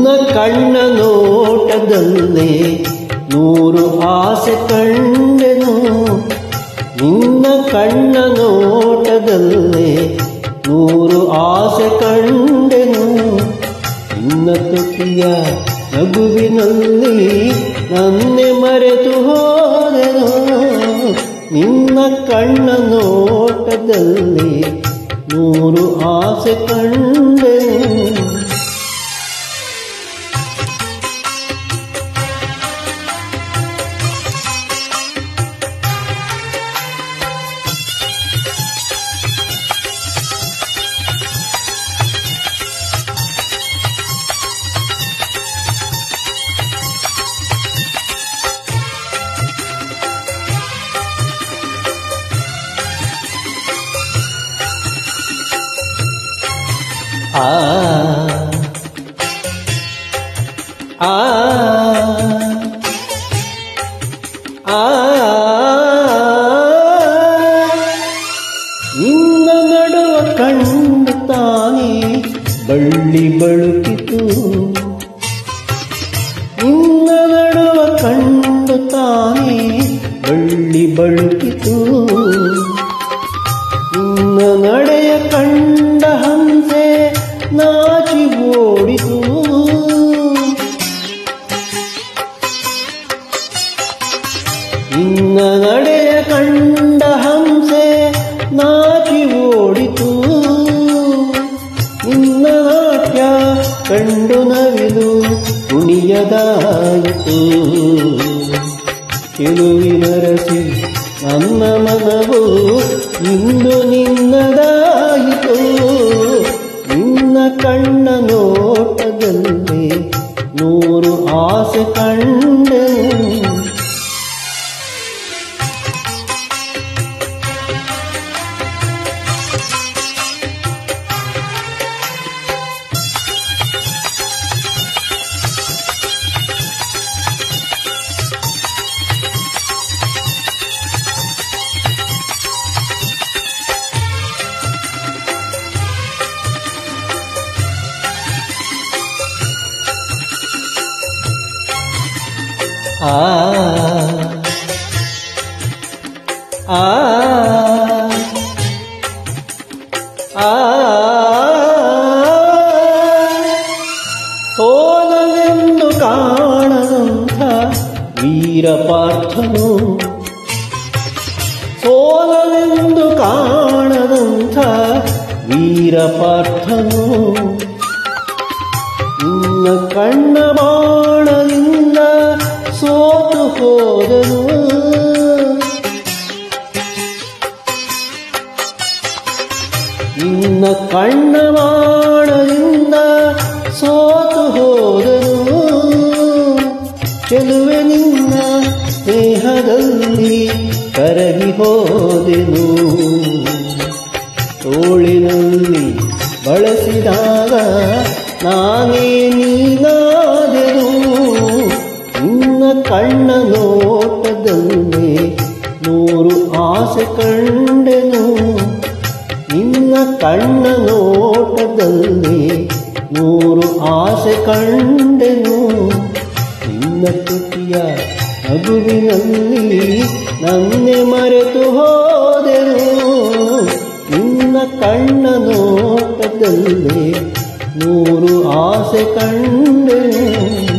ನಿನ್ನ ಕಣ್ಣ ನೋಟದಲ್ಲೇ ನೂರು ಆಸೆ ಕಂಡೆನು ನಿನ್ನ ಕಣ್ಣ ನೋಟದಲ್ಲೇ ನೂರು ಆಸೆ ಕಂಡೆನು ನಿನ್ನ ತುಟಿಯ ನಗುವಿನಲ್ಲಿ ನನ್ನೆ ಮರೆತು ಹೋದೆನು ನಿನ್ನ ಕಣ್ಣ ನೋಟದಲ್ಲಿ ನೂರು ಆಸೆ ಕಂಡೆನು ಆ ಆ ಆ ನಿನ್ನ ನಡುವ ಕಂಡು ತಾನೇ ಬಳ್ಳಿ ಬಳುಕಿತು ನಿನ್ನ ನಡುವ ಕಂಡು ತಾನೇ ಬಳ್ಳಿ ಬಳುಕಿತು ನಿನ್ನ ನಡೆಯ ಕಂಡ ಹಂಸೆ ನಾಚಿ ಓಡಿತು ನಿನ್ನ ನಡೆಯ ಕಂಡ ಹಂಸೆ ನಾಚಿ ಓಡಿತು ನಿನ್ನ ನಾಟ್ಯ ಕಂಡು ನವಿಲು ಕುಣಿಯದಾಯಿತು ಚೆಲುವಿನರಸಿ ನನ್ನ ಮನವು ಇಂದು ನಿನ್ನದಾಯಿತು ನಿನ್ನ ಕಣ್ಣ ನೋಟದಲ್ಲಿ ನೂರು ಆಸೆ ಕಂಡೆನು ಆ ಆ ಆ ಸೋಲವೆಂದು ಕಾಣದಂಥ ವೀರಪಾರ್ಥನು ಸೋಲವೆಂದು ಕಾಣದಂಥ ವೀರಪಾರ್ಥನು ನಿನ್ನ ಕಣ್ಣ ಬಾಣದಿಂದ ಸೋತು ಹೋದನು ನಿನ್ನ ಕಣ್ಣ ಬಾಣದಿಂದ ಸೋತು ಹೋದನು ಚೆಲುವೆ ನಿನ್ನ ಸ್ನೇಹದಲ್ಲಿ ಕರಗಿ ಹೋದೆನು ತೋಳಿನಲ್ಲಿ ಬಳಸಿದಾಗ ನಾನೇ ನೀನಾದೆನು ನಿನ್ನ ಕಣ್ಣ ನೋಟದಲ್ಲಿ ನೂರು ಆಸೆ ಕಂಡೆನು ನಿನ್ನ ಕಣ್ಣ ನೋಟದಲ್ಲಿ ನೂರು ಆಸೆ ಕಂಡೆನು ನಿನ್ನ ತುಟಿಯ ನಗುವಿನಲ್ಲಿ ನನ್ನೆ ಮರೆತು ಹೋದೆನು ನಿನ್ನ ಕಣ್ಣ ನೋಟದಲ್ಲಿ ನೂರು ಆಸೆ ಕಂಡೆನು